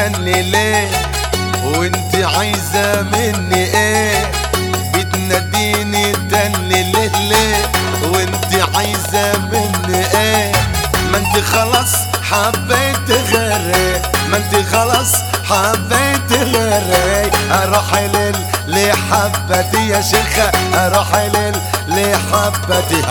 تاني ليه وانت عايزة مني ايه بتناديني تاني ليه ليه وانت عايزة مني ايه ما انت خلاص حبيت غيري ما انت خلاص حبيت غيري اروح لل لحبتي يا شيخة اروح لل لحبتي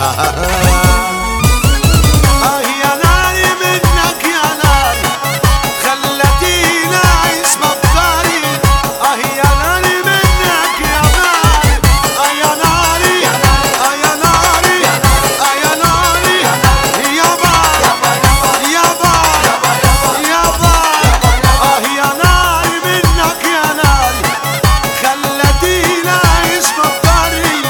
اه يا ناري منك يا ناري خلتيني اعيش بفكاري اه يا ناري منك يا ناري اه يا ناري اه يا ناري اه يا ناري يا بار يا بار يا بار اه يا ناري منك يا ناري خلتيني اعيش بفكاري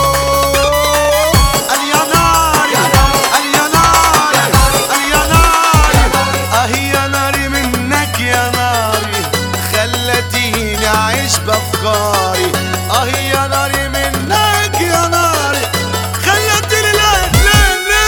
قال يا ناري قال يا ناري قال يا ناري اه يا ناري منك يا ناري خلتيني اعيش بافكاري اه يا ناري منك يا ناري خلتيني لا لا لا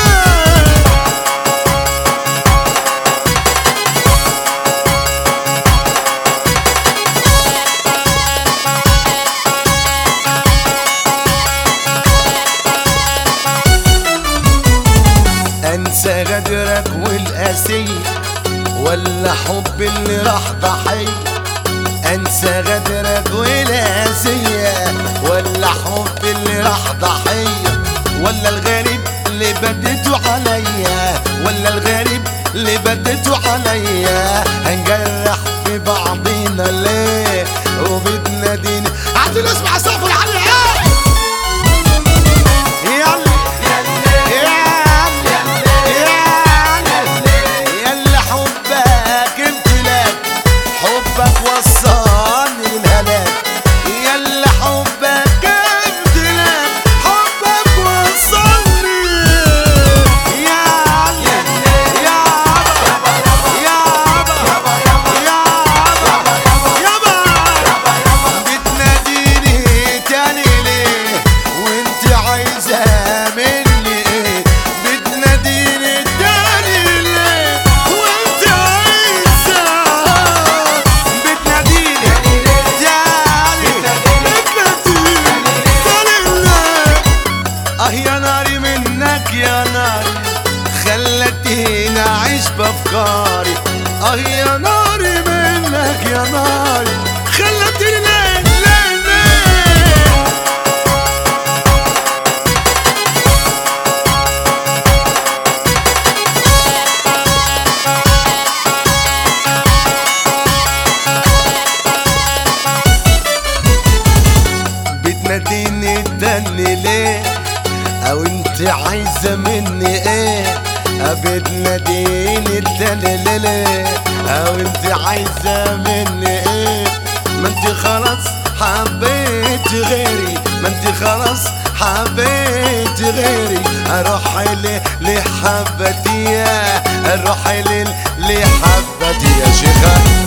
انسى غدرك والقاسية ولا حب اللي راح ضحية انسى غدرك والقاسية ولا حب اللي راح ضحية ولا الغريب اللي بدته عليا ولا الغريب اللي بدته عليا هنجرح في بعضينا ليه وبتناديني عايزين نسمع سقف العلي يلا يلا حبك امتلاك حبك وصلني للهلاك يلا حبك امتلاك حبك وصلني يا يا يا يا بتناديني تاني ليه وانت عايزة مني ايه بتناديني تاني ليه وانت عايزة بتناديني تاني بتناديني تاني ليه اه يا ناري منك يا ناري خلتيني اعيش بافكاري اه يا ناري منك يا ناري خلتيني ليه ليه ليه بتناديني تاني ليه او انت عايزه مني ايه بتناديني تاني ليه ليه او انت عايزه مني ايه ما انت خلاص حبيت غيري ما انت خلاص حبيت غيري اروح لي لحبتي اروح لي لحبتي يا شيخه